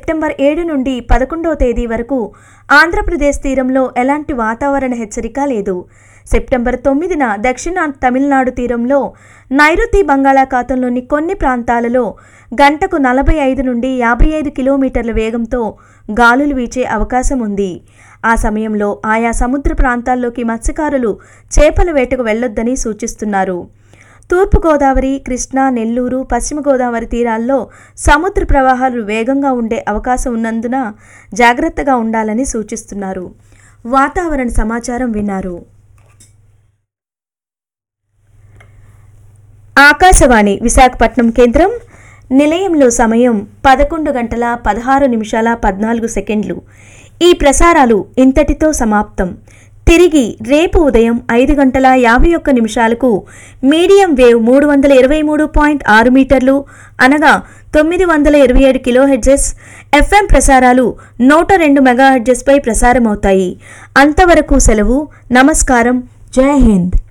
September ఏడు నుండి పదకొండవ తేదీ వరకు ఆంధ్రప్రదేశ్ తీరంలో ఎలాంటి వాతావరణ హెచ్చరిక లేదు సెప్టెంబర్ తొమ్మిదిన దక్షిణ తమిళనాడు తీరంలో నైరుతి బంగాళాఖాతంలోని కొన్ని ప్రాంతాలలో గంటకు నలభై ఐదు నుండి యాభై ఐదు కిలోమీటర్ల వేగంతో గాలులు వీచే అవకాశం ఉంది ఆ సమయంలో ఆయా సముద్ర ప్రాంతాల్లోకి మత్స్యకారులు చేపల వేటకు వెళ్లొద్దని సూచిస్తున్నారు తూర్పుగోదావరి కృష్ణా నెల్లూరు పశ్చిమ గోదావరి తీరాల్లో సముద్ర ప్రవాహాలు వేగంగా ఉండే అవకాశం ఉన్నందున జాగ్రత్తగా ఉండాలని సూచిస్తున్నారు వాతావరణ సమాచారం విన్నారు ఆకాశవాణి విశాఖపట్నం కేంద్రం నిలయంలో సమయం పదకొండు గంటల పదహారు నిమిషాల పద్నాలుగు సెకండ్లు ఈ ప్రసారాలు ఇంతటితో సమాప్తం తిరిగి రేపు ఉదయం ఐదు గంటల యాభై ఒక్క నిమిషాలకు మీడియం వేవ్ మూడు వందల ఇరవై మూడు పాయింట్ ఆరు మీటర్లు అనగా తొమ్మిది వందల ఇరవై ఏడు కిలో హెడ్జెస్ ఎఫ్ఎం ప్రసారాలు నూట రెండు మెగా హెడ్జెస్పై ప్రసారమవుతాయి అంతవరకు సెలవు నమస్కారం జై హింద్